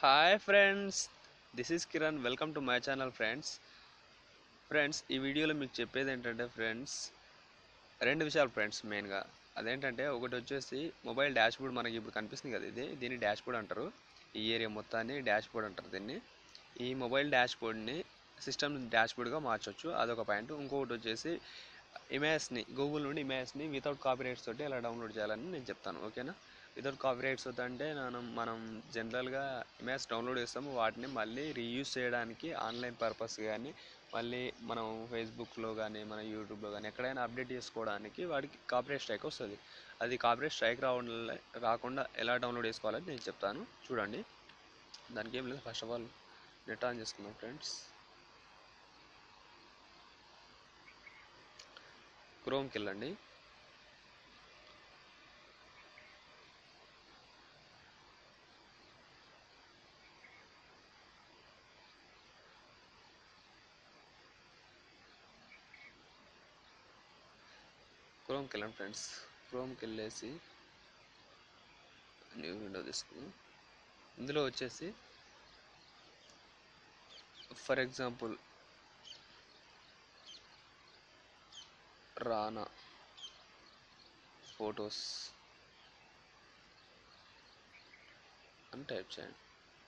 hi friends this is Kiran welcome to my channel friends friends ఈ వీడియోలో మీకు చెప్పేది ఏంటంటే ఫ్రెండ్స్ రెండు విషయాలు ఫ్రెండ్స్ మెయిన్గా అదేంటంటే ఒకటి వచ్చేసి మొబైల్ డాష్ బోర్డ్ మనకి ఇప్పుడు కనిపిస్తుంది కదా ఇది దీన్ని డాష్ బోర్డ్ అంటారు ఈ ఏరియా మొత్తాన్ని డాష్ బోర్డ్ అంటారు దీన్ని ఈ మొబైల్ డాష్ బోర్డ్ని సిస్టమ్ డాష్ బోర్డ్గా మార్చొచ్చు అదొక పాయింట్ ఇంకొకటి వచ్చేసి ఇమేజ్ని గూగుల్ నుండి ఇమేజ్ని వితౌట్ కాపీరైట్స్ తోటి ఎలా డౌన్లోడ్ చేయాలని నేను చెప్తాను ఓకేనా వితౌట్ కాపీరైట్స్ అంటే మనం మనం జనరల్గా ఇమేజ్ డౌన్లోడ్ చేస్తాము వాటిని మళ్ళీ రీయూజ్ చేయడానికి ఆన్లైన్ పర్పస్ కానీ మళ్ళీ మనం ఫేస్బుక్లో కానీ మన యూట్యూబ్లో కానీ ఎక్కడైనా అప్డేట్ చేసుకోవడానికి వాడికి కాపీరైట్ స్ట్రైక్ వస్తుంది అది కాపీరైట్ స్ట్రైక్ రావడం రాకుండా ఎలా డౌన్లోడ్ చేసుకోవాలని నేను చెప్తాను చూడండి దానికి ఏం లేదు first of all net on చేసుకుందాం ఫ్రెండ్స్ క్రోమ్కి వెళ్ళండి క్రోమ్కి వెళ్ళండి ఫ్రెండ్స్ క్రోమ్కి వెళ్ళేసి న్యూ విండో తీసుకుందాం ఇందులో వచ్చేసి ఫర్ ఎగ్జాంపుల్ రానా ఫొటోస్ అని టైప్ చేయండి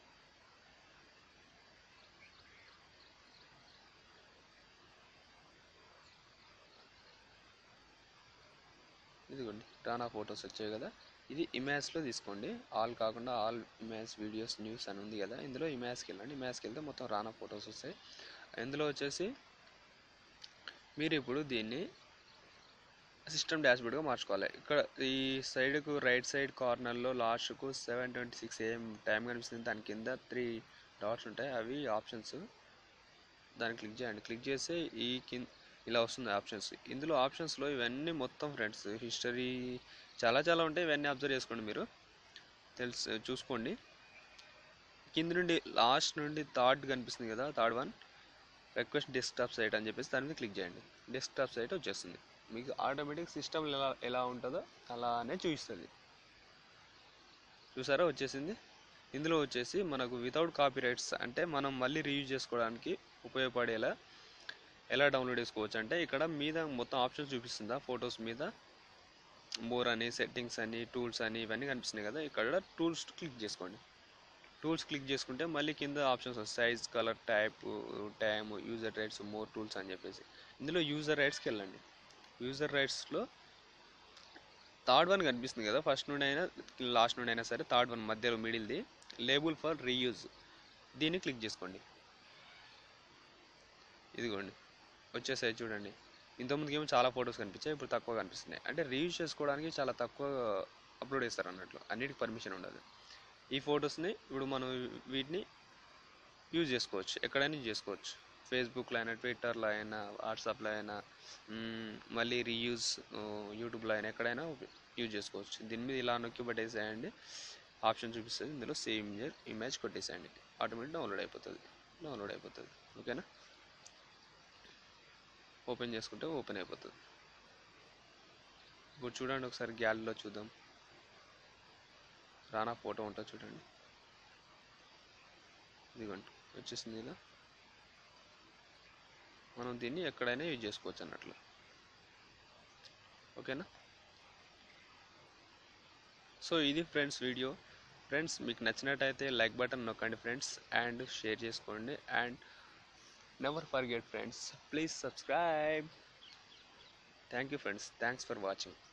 ఇదిగోండి రానా ఫొటోస్ వచ్చాయి కదా ఇది ఇమేజ్లో తీసుకోండి ఆల్ కాకుండా ఆల్ ఇమేజ్ వీడియోస్ న్యూస్ అని ఉంది కదా ఇందులో ఇమేజ్కి వెళ్ళండి ఇమేజ్కి వెళ్తే మొత్తం రానా ఫొటోస్ వస్తాయి ఇందులో వచ్చేసి మీరు ఇప్పుడు దీన్ని సిస్టమ్ డాష్బోర్డ్గా మార్చుకోవాలి ఇక్కడ ఈ సైడ్కు రైట్ సైడ్ కార్నర్లో లాస్ట్కు seven twenty six AM time కనిపిస్తుంది దాని కింద త్రీ డాట్స్ ఉంటాయి అవి ఆప్షన్స్ దాన్ని క్లిక్ చేయండి క్లిక్ చేస్తే ఈ కింద ఇలా వస్తుంది ఆప్షన్స్ ఇందులో ఆప్షన్స్లో ఇవన్నీ మొత్తం ఫ్రెండ్స్ హిస్టరీ చాలా చాలా ఉంటాయి ఇవన్నీ అబ్జర్వ్ చేసుకోండి మీరు తెలుసు చూసుకోండి కింద నుండి లాస్ట్ నుండి థర్డ్ కనిపిస్తుంది కదా third one request desktop site అని చెప్పేసి దాని మీద క్లిక్ చేయండి డెస్క్టాప్ సైట్ వచ్చేస్తుంది మీకు ఆటోమేటిక్ సిస్టమ్ ఎలా ఎలా ఉంటుందో అలానే చూపిస్తుంది చూసారా వచ్చేసింది ఇందులో వచ్చేసి మనకు వితౌట్ కాపీరైట్స్ అంటే మనం మళ్ళీ రీయూజ్ చేసుకోవడానికి ఉపయోగపడేలా ఎలా డౌన్లోడ్ చేసుకోవచ్చు అంటే ఇక్కడ మీద మొత్తం ఆప్షన్స్ చూపిస్తుందా ఫొటోస్ మీద మోర్ అని సెట్టింగ్స్ అని టూల్స్ అని ఇవన్నీ కనిపిస్తున్నాయి కదా ఇక్కడ టూల్స్ క్లిక్ చేసుకోండి టూల్స్ క్లిక్ చేసుకుంటే మళ్ళీ కింద ఆప్షన్స్ వస్తాయి size colour type time user rights more tools అని చెప్పేసి ఇందులో యూజర్ రైట్స్కి వెళ్ళండి యూజర్ రైట్స్లో థర్డ్ వన్ కనిపిస్తుంది కదా ఫస్ట్ నుండి అయినా లాస్ట్ నుండి అయినా సరే థర్డ్ వన్ మధ్యలో మిడిల్ది లేబుల్ ఫర్ రీయూజ్ దీన్ని క్లిక్ చేసుకోండి ఇదిగోండి వచ్చేసాయి చూడండి ఇంతకుముందుకు ఏమో చాలా ఫొటోస్ కనిపించాయి ఇప్పుడు తక్కువ కనిపిస్తున్నాయి అంటే రీయూజ్ చేసుకోవడానికి చాలా తక్కువ అప్లోడ్ చేస్తారు అన్నట్లు అన్నిటికి పర్మిషన్ ఉండదు ఈ ఫొటోస్ని ఇప్పుడు మనం వీటిని యూజ్ చేసుకోవచ్చు ఎక్కడైనా యూజ్ చేసుకోవచ్చు ఫేస్బుక్లో అయినా ట్విట్టర్లో అయినా వాట్సాప్లో అయినా మళ్ళీ రీయూజ్ యూట్యూబ్లో అయినా ఎక్కడైనా యూజ్ చేసుకోవచ్చు దీని మీద ఇలా నొక్కి పట్టేసేయండి ఆప్షన్ చూపిస్తుంది ఇందులో సేమ్ ఇమేజ్ ఇమేజ్ కొట్టేసేయండి ఆటోమేటిక్ డౌన్లోడ్ అయిపోతుంది డౌన్లోడ్ అయిపోతుంది ఓకేనా ఓపెన్ చేసుకుంటే ఓపెన్ అయిపోతుంది ఇప్పుడు చూడండి ఒకసారి గ్యాలరీలో చూద్దాం రానా ఫోటో ఉంటుంది చూడండి ఇదిగోండి వచ్చేసింది ఇలా మనం దీన్ని ఎక్కడైనా యూజ్ చేసుకోవచ్చు అన్నట్లు ఓకేనా సో ఇది ఫ్రెండ్స్ వీడియో ఫ్రెండ్స్ మీకు నచ్చినట్టయితే లైక్ బటన్ నొక్కండి ఫ్రెండ్స్ అండ్ షేర్ చేసుకోండి and never forget friends please subscribe thank you friends thanks for watching